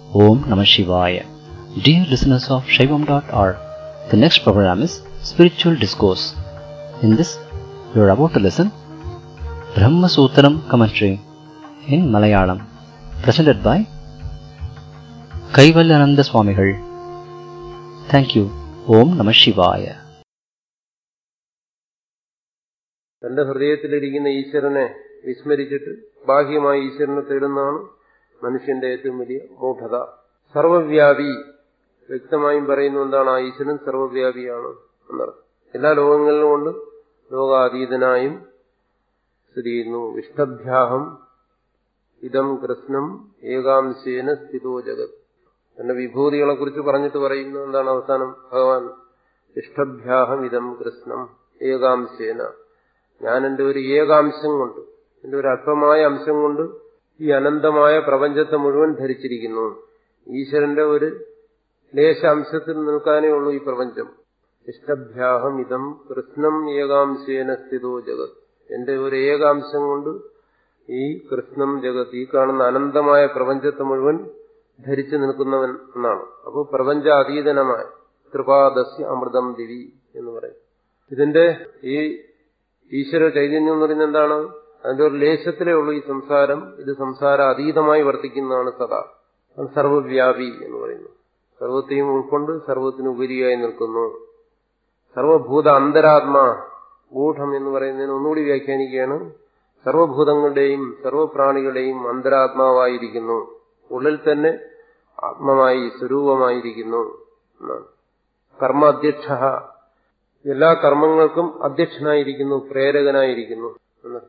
Om Namah Shivaya. Dear listeners of Shaivam.org, the next program is Spiritual Discourse. In this, you are about to listen Brahma Sutram commentary in Malayalam, presented by Kaivalyananda Swamigal. Thank you. Om Namah Shivaya. തന്റെ ഹൃദയത്തിലിരിക്കുന്ന ഈശ്വരനെ വിസ്മരിച്ചിട്ട് ബാഹ്യമായ ഈശ്വരനെ തേടുന്നതാണ് മനുഷ്യന്റെ ഏറ്റവും വലിയ മൂഢത സർവവ്യാപി വ്യക്തമായും പറയുന്ന എന്താണ് ആ ഈശ്വരൻ സർവവ്യാപിയാണ് എന്നർത്ഥം എല്ലാ ലോകങ്ങളിലും കൊണ്ട് ലോകാതീതനായും സ്ഥിതി ചെയ്യുന്നു വിഷ്ടഭ്യാഹം ഇതം കൃഷ്ണം ഏകാംശേന സ്ഥിതോ ജഗത് തന്റെ വിഭൂതികളെ കുറിച്ച് പറഞ്ഞിട്ട് പറയുന്നു എന്താണ് അവസാനം ഭഗവാൻ ഇഷ്ടഭ്യാഹം ഇതം കൃഷ്ണം ഏകാംശേന ഞാൻ എന്റെ ഒരു ഏകാംശം കൊണ്ട് എന്റെ ഒരു അല്പമായ അംശം കൊണ്ട് ഈ അനന്തമായ പ്രപഞ്ചത്തെ മുഴുവൻ ധരിച്ചിരിക്കുന്നു ഈശ്വരന്റെ ഒരു ലേശാംശത്തിൽ നിൽക്കാനേ ഉള്ളൂ ഈ പ്രപഞ്ചം ഇഷ്ടഭ്യാഹം ഇതം കൃഷ്ണം ഏകാംശേന സ്ഥിതോ ജഗത് എന്റെ ഒരു ഏകാംശം കൊണ്ട് ഈ കൃഷ്ണം ജഗത് ഈ കാണുന്ന അനന്തമായ പ്രപഞ്ചത്തെ മുഴുവൻ ധരിച്ചു നിൽക്കുന്നവൻ എന്നാണ് അപ്പോൾ പ്രപഞ്ചാതീതനമായ കൃപാദസ്യ അമൃതം ദിവി എന്ന് പറയും ഇതിന്റെ ഈ ഈശ്വര ചൈതന്യം എന്ന് പറയുന്നത് എന്താണ് അതിന്റെ ഒരു ലേശത്തിലേ ഉള്ളൂ ഈ സംസാരം ഇത് സംസാര അതീതമായി വർത്തിക്കുന്നതാണ് സദാ അത് സർവവ്യാപി എന്ന് പറയുന്നു സർവത്തെയും ഉൾക്കൊണ്ട് സർവത്തിനുപരിയായി നിൽക്കുന്നു സർവഭൂത അന്തരാത്മാ ഗൂഢം എന്ന് പറയുന്നതിന് ഒന്നുകൂടി വ്യാഖ്യാനിക്കുകയാണ് സർവഭൂതങ്ങളുടെയും സർവപ്രാണികളുടെയും അന്തരാത്മാവായിരിക്കുന്നു ഉള്ളിൽ തന്നെ ആത്മമായി സ്വരൂപമായിരിക്കുന്നു എന്നാണ് കർമാധ്യക്ഷ എല്ലാ കർമ്മങ്ങൾക്കും അധ്യക്ഷനായിരിക്കുന്നു പ്രേരകനായിരിക്കുന്നു എന്ന്